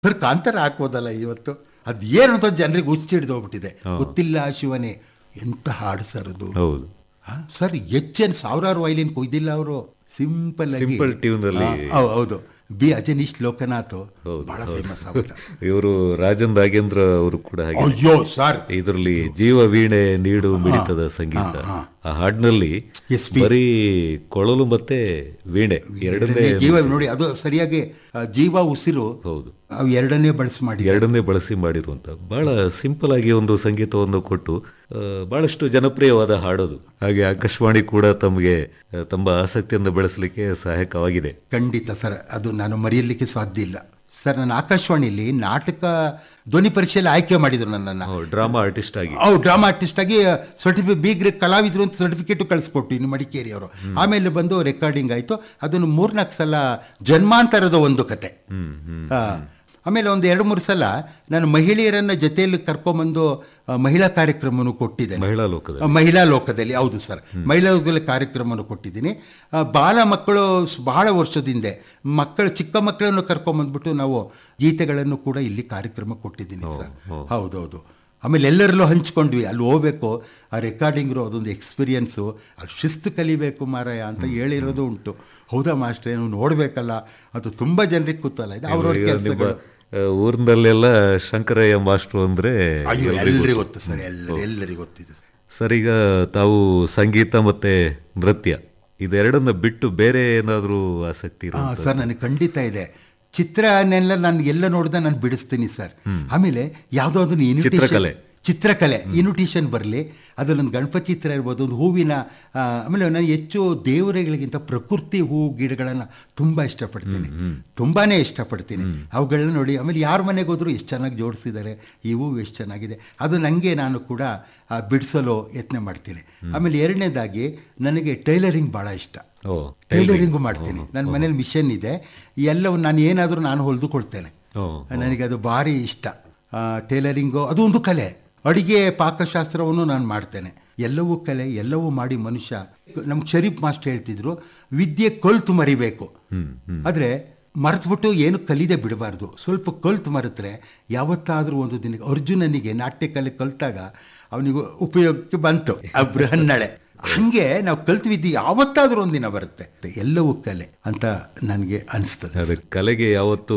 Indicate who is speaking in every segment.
Speaker 1: Sir Kantara ಹಾಕ್ಬೋದಲ್ಲ ಇವತ್ತು ಅದು ಏನು ಅಂತ ಜನರಿಗೆ ಹುಚ್ಚಿ ಹಿಡಿದು ಹೋಗ್ಬಿಟ್ಟಿದೆ ಗೊತ್ತಿಲ್ಲ ಶಿವನೇ ಎಂತ ಹಾಡು ಸರ್ ಅದು
Speaker 2: ಹೌದು
Speaker 1: ಆ, ಸರ್ ಹೆಚ್ಚೇನು ಸಾವಿರಾರು ವೈಲಿನ್ ಕೊಯ್ದಿಲ್ಲ ಅವರು ಸಿಂಪಲ್ ಆಗಿ
Speaker 2: Simple tune ಅಲ್ಲಿ.
Speaker 1: ಆ, ಹೌ- ಹೌದು ಬಿ ಅಜನೀಶ್ ಲೋಕನಾಥ್
Speaker 2: ಹೌದು,
Speaker 1: ಬಹಳ
Speaker 2: ಹೌದು.
Speaker 1: ಫೇಮಸ್ ಆಗ್ಬಿಟ್ಟ
Speaker 2: ಇವರು ರಾಜನ್ ನಾಗೇಂದ್ರ ಅವರು ಕೂಡ ಹಾಗೆ
Speaker 1: ಅಯ್ಯೋ ಸರ್
Speaker 2: ಇದರಲ್ಲಿ ಜೀವ ವೀಣೆ ನೀಡು ಮಿಡಿತದ ಸಂಗೀತ
Speaker 1: ಹಾ,
Speaker 2: ಆ ಹಾಡಿನಲ್ಲಿ
Speaker 1: SP.
Speaker 2: ಬರೀ ಕೊಳಲು ಮತ್ತೆ ವೀಣೆ ಎರಡನ್ನೇ
Speaker 1: ಎರಡನೇ ಜೀವ ನೋಡಿ ಅದು ಸರಿಯಾಗಿ ಆ, ಜೀವ ಉಸಿರು
Speaker 2: ಹೌದು
Speaker 1: ಅವು ಎರಡನ್ನೇ ಬಳಸಿ ಮಾಡಿ
Speaker 2: ಎರಡನ್ನೇ ಬಳಸಿ ಮಾಡಿರುವಂತ ಬಹಳ ಸಿಂಪಲ್ ಆಗಿ ಒಂದು ಸಂಗೀತವನ್ನು ಕೊಟ್ಟು ಆ, ಬಹಳಷ್ಟು ಜನಪ್ರಿಯವಾದ ಹಾಡೋದು ಹಾಗೆ ಆಕಾಶವಾಣಿ ಕೂಡ ತಮಗೆ ಆ, ತಮ್ಮ ಆಸಕ್ತಿಯನ್ನು ಬೆಳೆಸಲಿಕ್ಕೆ ಸಹಾಯಕವಾಗಿದೆ
Speaker 1: ಖಂಡಿತ ಸರ್ ಅದು ನಾನು ಮರೆಯಲಿಕ್ಕೆ ಸಾಧ್ಯ ಇಲ್ಲ ಸರ್ ನಾನು ಆಕಾಶವಾಣಿಯಲ್ಲಿ ನಾಟಕ ಧ್ವನಿ ಪರೀಕ್ಷೆಯಲ್ಲಿ ಆಯ್ಕೆ ಮಾಡಿದ್ರು ನನ್ನನ್ನು
Speaker 2: ಡ್ರಾಮಾ ಆರ್ಟಿಸ್ಟ್ ಆಗಿ
Speaker 1: ಅವು ಡ್ರಾಮಾ ಆರ್ಟಿಸ್ಟ್ ಆಗಿ ಸರ್ಟಿಫಿಕೇಟ್ ಬೀಗ್ರೆ ಕಲಾವಿದರು ಅಂತ ಸರ್ಟಿಫಿಕೇಟು ಕಳಿಸ್ಕೊಟ್ಟು ಇನ್ನು ಮಡಿಕೇರಿ ಅವರು ಆಮೇಲೆ ಬಂದು ರೆಕಾರ್ಡಿಂಗ್ ಆಯಿತು ಅದನ್ನು ಮೂರ್ನಾಲ್ಕು ಸಲ ಜನ್ಮಾಂತರದ ಒಂದು ಕತೆ
Speaker 2: ಹ್ಮ್ ಹ್ಮ್
Speaker 1: ಆ, ಆಮೇಲೆ ಒಂದು ಎರಡು ಮೂರು ಸಲ ನಾನು ಮಹಿಳೆಯರನ್ನ ಜೊತೆಯಲ್ಲಿ ಕರ್ಕೊಂಬಂದು ಆ, ಮಹಿಳಾ ಕಾರ್ಯಕ್ರಮವನ್ನು ಕೊಟ್ಟಿದ್ದೇನೆ
Speaker 2: ಮಹಿಳಾ ಲೋಕದಲ್ಲಿ
Speaker 1: ಆ, ಮಹಿಳಾ ಲೋಕದಲ್ಲಿ ಹೌದು ಸರ್ ಮಹಿಳಾ ಲೋಕದಲ್ಲಿ ಕಾರ್ಯಕ್ರಮವನ್ನು ಕೊಟ್ಟಿದ್ದೀನಿ ಆ, ಬಾಲ ಮಕ್ಕಳು ಸ್- ಬಹಳ ವರ್ಷದಿಂದ ಮಕ್ಕಳು ಚಿಕ್ಕ ಮಕ್ಕಳನ್ನು ಕರ್ಕೊಂಬಂದ್ಬಿಟ್ಟು ನಾವು ಗೀತೆಗಳನ್ನು ಕೂಡ ಇಲ್ಲಿ ಕಾರ್ಯಕ್ರಮ ಕೊಟ್ಟಿದ್ದೀನಿ ಸರ್ ಹೌದೌದು ಆಮೇಲೆ ಎಲ್ಲರಲ್ಲೂ ಹಂಚ್ಕೊಂಡ್ವಿ ಅಲ್ಲಿ ಹೋಗ್ಬೇಕು ಆ ರೆಕಾರ್ಡಿಂಗ್ರು ಅದೊಂದು ಎಕ್ಸ್ಪೀರಿಯನ್ಸು ಅಲ್ಲಿ ಶಿಸ್ತು ಕಲಿಬೇಕು ಮಾರಾಯ ಅಂತ ಹೇಳಿರೋದು ಉಂಟು ಹೌದಾ ಮಾಸ್ಟ್ರೇ ನೀವು ನೋಡಬೇಕಲ್ಲ ಅದು ತುಂಬ ಜನರಿಗೆ ಕೂತಲ್ಲ ಇದು ಅವ್ರವ್ರ
Speaker 2: ಈಗ ನಿಮ್ಮ
Speaker 1: ಕೆಲಸಗಳು
Speaker 2: ಆ, ಊರಿನಲ್ಲೆಲ್ಲ ಶಂಕರಯ್ಯ ಮಾಸ್ಟ್ರು ಅಂದ್ರೆ
Speaker 1: ಅಯ್ಯೋ ಎಲ್ಲರಿಗೂ ಗೊತ್ತು ಸರ್ ಎಲ್ಲರಿಗೂ ಎಲ್ಲರಿಗೂ ಗೊತ್ತಿದೆ ಸರ್
Speaker 2: ಸರ್ ಈಗ ತಾವು ಸಂಗೀತ ಮತ್ತೆ ನೃತ್ಯ ಇದೆರಡನ್ನ ಬಿಟ್ಟು ಬೇರೆ ಏನಾದ್ರೂ ಆಸಕ್ತಿ
Speaker 1: ಆ,
Speaker 2: ಇರೋ
Speaker 1: ಸರ್ ನನಗೆ ಖಂಡಿತ ಇದೆ ಚಿತ್ರನೆಲ್ಲ ನಾನು ಎಲ್ಲ ನೋಡ್ದೆ ನಾನು ಬಿಡಿಸ್ತೀನಿ ಸರ್ ಆಮೇಲೆ ಯಾವುದೋ ಅದನ್ನು
Speaker 2: ಚಿತ್ರಕಲೆ.
Speaker 1: ಚಿತ್ರಕಲೆ ಇನ್ವಿಟೇಷನ್ ಬರಲಿ ಅದು ನನ್ನ ಗಣಪತಿ ಚಿತ್ರ ಇರ್ಬೋದು ಒಂದು ಹೂವಿನ ಆ, ಆಮೇಲೆ ನಾನು ಹೆಚ್ಚು ದೇವರುಗಳಿಗಿಂತ ಪ್ರಕೃತಿ ಹೂ ಗಿಡಗಳನ್ನು ತುಂಬ ಇಷ್ಟಪಡ್ತೀನಿ ತುಂಬಾ ಇಷ್ಟಪಡ್ತೀನಿ ಅವುಗಳನ್ನ ನೋಡಿ ಆಮೇಲೆ ಯಾರ ಮನೆಗೆ ಹೋದ್ರು ಎಷ್ಟು ಚೆನ್ನಾಗಿ ಜೋಡಿಸಿದ್ದಾರೆ ಈ ಹೂವು ಎಷ್ಟು ಚೆನ್ನಾಗಿದೆ ಅದು ನನಗೆ ನಾನು ಕೂಡ ಆ, ಬಿಡಿಸಲು ಯತ್ನ ಮಾಡ್ತೀನಿ ಆಮೇಲೆ ಎರಡನೇದಾಗಿ ನನಗೆ ಟೈಲರಿಂಗ್ ಭಾಳ ಇಷ್ಟ
Speaker 2: ಓ
Speaker 1: ಟೈಲರಿಂಗು ಮಾಡ್ತೀನಿ ನನ್ನ ಮನೇಲಿ ಮಿಷನ್ ಇದೆ ಎಲ್ಲವೂ ನಾನು ಏನಾದರೂ ನಾನು ಹೊಲಿದುಕೊಳ್ತೇನೆ
Speaker 2: ಓ
Speaker 1: ನನಗೆ ಅದು ಭಾರಿ ಇಷ್ಟ ಆ, ಟೈಲರಿಂಗು ಅದು ಒಂದು ಕಲೆ ಅಡಿಗೆ ಪಾಕಶಾಸ್ತ್ರವನ್ನು ನಾನು ಮಾಡ್ತೇನೆ ಎಲ್ಲವೂ ಕಲೆ ಎಲ್ಲವೂ ಮಾಡಿ ಮನುಷ್ಯ ನಮ್ಗೆ ಶರೀಫ್ ಮಾಸ್ಟರ್ ಹೇಳ್ತಿದ್ರು ವಿದ್ಯೆ ಕಲ್ತು ಮರಿಬೇಕು ಆದರೆ ಮರೆತುಬಿಟ್ಟು ಏನು ಕಲಿದೆ ಬಿಡಬಾರ್ದು ಸ್ವಲ್ಪ ಕಲ್ತು ಮರೆತರೆ ಯಾವತ್ತಾದರೂ ಒಂದು ದಿನ ಅರ್ಜುನನಿಗೆ ನಾಟ್ಯ ಕಲೆ ಕಲ್ತಾಗ ಅವನಿಗೆ ಉಪಯೋಗಕ್ಕೆ ಬಂತು ಆ ಬೃಹನ್ನಳೆ ಹಂಗೆ ನಾವು ಕಲ್ತ್ವಿದ್ದಿ ಯಾವತ್ತಾದ್ರೂ ಒಂದಿನ ಬರುತ್ತೆ ಎಲ್ಲವೂ ಕಲೆ ಅಂತ ನನಗೆ ಅನಿಸ್ತದೆ
Speaker 2: ಅದು ಕಲೆಗೆ ಯಾವತ್ತೂ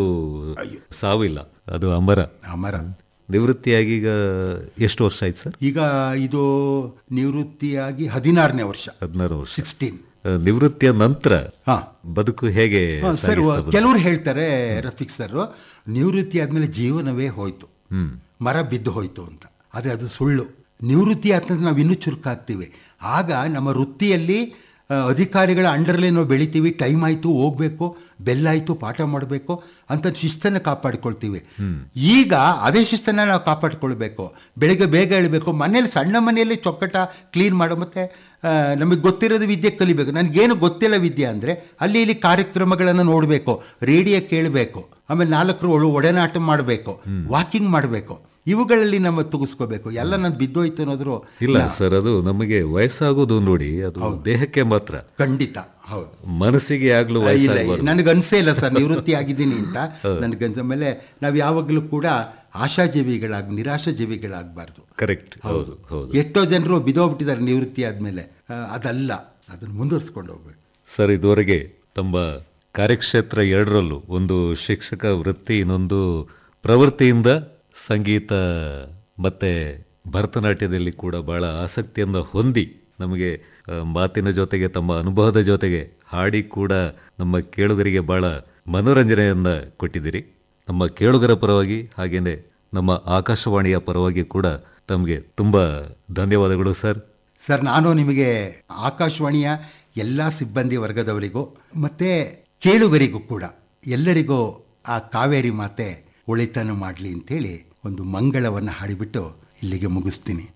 Speaker 2: ಸಾವಿಲ್ಲ ಅದು ಅಮರ
Speaker 1: ಅಮರ
Speaker 2: ನಿವೃತ್ತಿಯಾಗಿ ಈಗ ಎಷ್ಟು ವರ್ಷ ಆಯ್ತು ಸರ್
Speaker 1: ಈಗ ಇದು ನಿವೃತ್ತಿಯಾಗಿ ಹದಿನಾರನೇ ವರ್ಷ
Speaker 2: ಹದಿನಾರು ವರ್ಷ
Speaker 1: ಸಿಕ್ಸ್ಟೀನ್
Speaker 2: ಆ, ನಿವೃತ್ತಿಯ ನಂತರ
Speaker 1: ಹಾ
Speaker 2: ಬದುಕು ಹೇಗೆ
Speaker 1: ಸರ್
Speaker 2: ಸಾಗಿಸ್ತಾ ಬಂದ್ರಿ?
Speaker 1: ಕೆಲವರು ಹೇಳ್ತಾರೆ ರಫೀಕ್ ಸರ್ ನಿವೃತ್ತಿ ಆದ್ಮೇಲೆ ಜೀವನವೇ ಹೋಯ್ತು
Speaker 2: ಹ್ಮ್
Speaker 1: ಮರ ಬಿದ್ದು ಹೋಯ್ತು ಅಂತ ಆದರೆ ಅದು ಸುಳ್ಳು ನಿವೃತ್ತಿ ಆದ್ಮೇಲೆ ನಾವು ಇನ್ನೂ ಚುರುಕಾಗ್ತೀವಿ ಆಗ ನಮ್ಮ ವೃತ್ತಿಯಲ್ಲಿ ಆ, ಅಧಿಕಾರಿಗಳ ಅಂಡರ್ಲೇ ನಾವು ಬೆಳಿತೀವಿ ಟೈಮ್ ಆಯಿತು ಹೋಗ್ಬೇಕು ಬೆಲ್ಲಾಯಿತು ಪಾಠ ಮಾಡಬೇಕು ಅಂತ ಶಿಸ್ತನ್ನು ಕಾಪಾಡಿಕೊಳ್ತೀವಿ ಈಗ ಅದೇ ಶಿಸ್ತನ್ನು ನಾವು ಕಾಪಾಡಿಕೊಳ್ಬೇಕು ಬೆಳಿಗ್ಗೆ ಬೇಗ ಹೇಳಬೇಕು ಮನೇಲಿ ಸಣ್ಣ ಮನೆಯಲ್ಲಿ ಚೊಕ್ಕಟ ಕ್ಲೀನ್ ಮಾಡೋ ಮತ್ತು ನಮಗೆ ಗೊತ್ತಿರೋದು ವಿದ್ಯೆ ಕಲಿಬೇಕು ನನಗೇನು ಗೊತ್ತಿಲ್ಲ ವಿದ್ಯೆ ಅಂದರೆ ಅಲ್ಲಿ ಇಲ್ಲಿ ಕಾರ್ಯಕ್ರಮಗಳನ್ನು ನೋಡಬೇಕು ರೇಡಿಯೋ ಕೇಳಬೇಕು ಆಮೇಲೆ ನಾಲ್ಕರು ಒಳು ಒಡನಾಟ ಮಾಡಬೇಕು ವಾಕಿಂಗ್ ಮಾಡಬೇಕು ಇವುಗಳಲ್ಲಿ ನಮ್ಮ ತುಗಿಸ್ಕೋಬೇಕು ಎಲ್ಲ ನಾನು ಬಿದ್ದೋಯ್ತು ಅನ್ನೋದ್ರು
Speaker 2: ಇಲ್ಲ ಸರ್ ಅದು ನಮಗೆ ವಯಸ್ಸಾಗೋದು ನೋಡಿ ಅದು ದೇಹಕ್ಕೆ ಮಾತ್ರ
Speaker 1: ಖಂಡಿತ ಹೌದು
Speaker 2: ಮನಸ್ಸಿಗೆ ಆಗ್ಲೂ
Speaker 1: ಇಲ್ಲ
Speaker 2: ವಯಸ್ಸಾಗಬಾರ್ದು
Speaker 1: ನನಗೆ ಅನ್ಸೇ ಇಲ್ಲ ಸರ್ ನಿವೃತ್ತಿ ಆಗಿದ್ದೀನಿ ಅಂತ ನನಗನ್ಸ ಮೇಲೆ ನಾವು ಯಾವಾಗಲೂ ಕೂಡ ಆಶಾಜೀವಿಗಳಾಗಿ ನಿರಾಶಾಜೀವಿಗಳಾಗಬಾರ್ದು
Speaker 2: ಕರೆಕ್ಟ್ ಹೌದು ಹೌದು
Speaker 1: ಎಷ್ಟೋ ಜನರು ಬಿದ್ದೋಗ್ಬಿಟ್ಟಿದ್ದಾರೆ ನಿವೃತ್ತಿ ಆದಮೇಲೆ ಅದಲ್ಲ ಅದನ್ನು ಮುಂದುವರ್ಸ್ಕೊಂಡು ಹೋಗ್ಬೇಕು
Speaker 2: ಸರ್ ಇದುವರೆಗೆ ತಮ್ಮ ಕಾರ್ಯಕ್ಷೇತ್ರ ಎರಡರಲ್ಲೂ ಒಂದು ಶಿಕ್ಷಕ ವೃತ್ತಿ ಇನ್ನೊಂದು ಪ್ರವೃತ್ತಿಯಿಂದ ಸಂಗೀತ ಮತ್ತೆ ಭರತನಾಟ್ಯದಲ್ಲಿ ಕೂಡ ಬಹಳ ಆಸಕ್ತಿಯನ್ನು ಹೊಂದಿ ನಮಗೆ ಆ, ಮಾತಿನ ಜೊತೆಗೆ ತಮ್ಮ ಅನುಭವದ ಜೊತೆಗೆ ಹಾಡಿ ಕೂಡ ನಮ್ಮ ಕೇಳುಗರಿಗೆ ಬಹಳ ಮನೋರಂಜನೆಯನ್ನ ಕೊಟ್ಟಿದ್ದೀರಿ ನಮ್ಮ ಕೇಳುಗರ ಪರವಾಗಿ ಹಾಗೇನೆ ನಮ್ಮ ಆಕಾಶವಾಣಿಯ ಪರವಾಗಿ ಕೂಡ ತಮಗೆ ತುಂಬ ಧನ್ಯವಾದಗಳು ಸರ್
Speaker 1: ಸರ್ ನಾನು ನಿಮಗೆ ಆಕಾಶವಾಣಿಯ ಎಲ್ಲ ಸಿಬ್ಬಂದಿ ವರ್ಗದವರಿಗೂ ಮತ್ತು ಕೇಳುಗರಿಗೂ ಕೂಡ ಎಲ್ಲರಿಗೂ ಆ ಕಾವೇರಿ ಮಾತೆ ಒಳಿತನ ಮಾಡಲಿ ಅಂತೇಳಿ ಒಂದು ಮಂಗಳವನ್ನು ಹಾಡಿಬಿಟ್ಟು ಇಲ್ಲಿಗೆ ಮುಗಿಸ್ತೀನಿ